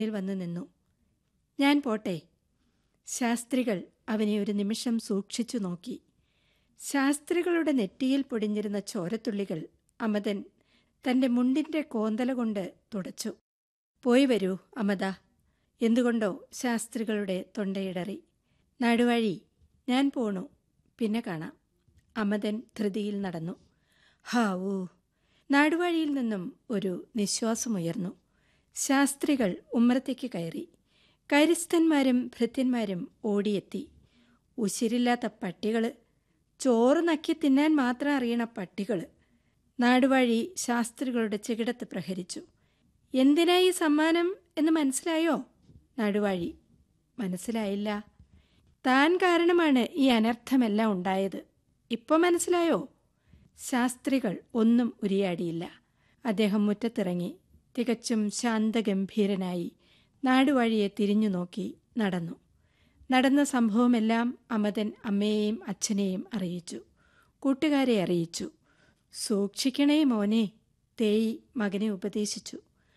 ിൽ വന്നു നിന്നു ഞാൻ പോട്ടെ ശാസ്ത്രികൾ അവനെ ഒരു നിമിഷം സൂക്ഷിച്ചു നോക്കി ശാസ്ത്രികളുടെ നെറ്റിയിൽ പൊടിഞ്ഞിരുന്ന ചോരത്തുള്ളികൾ അമതൻ തന്റെ മുണ്ടിന്റെ കോന്തല കൊണ്ട് തുടച്ചു പോയി വരൂ അമത എന്തുകൊണ്ടോ ശാസ്ത്രികളുടെ തൊണ്ടയിടറി നടുവഴി ഞാൻ പോണു പിന്നെ കാണാം അമതൻ ധൃതിയിൽ നടന്നു ഹാവൂ നാടുവഴിയിൽ നിന്നും ഒരു നിശ്വാസമുയർന്നു ശാസ്ത്രികൾ ഉമ്മറത്തേക്ക് കയറി കരിസ്ഥന്മാരും ഭൃത്യന്മാരും ഓടിയെത്തി ഉശിരില്ലാത്ത പട്ടികള് ചോറ് നക്കി തിന്നാൻ മാത്രം അറിയണ പട്ടികള് നാടുവഴി ശാസ്ത്രികളുടെ ചെകിടത്ത് പ്രഹരിച്ചു എന്തിനാ ഈ സമ്മാനം എന്ന് മനസ്സിലായോ നാടുവാഴി മനസ്സിലായില്ല താൻ കാരണമാണ് ഈ അനർത്ഥമെല്ലാം ഉണ്ടായത് ഇപ്പൊ മനസ്സിലായോ ശാസ്ത്രികൾ ഒന്നും ഉരിയാടിയില്ല അദ്ദേഹം മുറ്റത്തിറങ്ങി തികച്ചും ശാന്തഗംഭീരനായി നാടുവഴിയെ തിരിഞ്ഞു നോക്കി നടന്നു നടന്ന സംഭവമെല്ലാം അമതൻ അമ്മയെയും അച്ഛനെയും അറിയിച്ചു കൂട്ടുകാരെ അറിയിച്ചു സൂക്ഷിക്കണേ മോനെ തേയി മകനെ ഉപദേശിച്ചു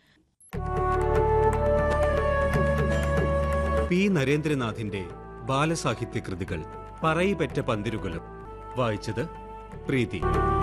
പി നരേന്ദ്രനാഥിന്റെ ബാലസാഹിത്യ കൃതികൾ പറയിപ്പറ്റ പന്തിരുകുലം വായിച്ചത് പ്രീതി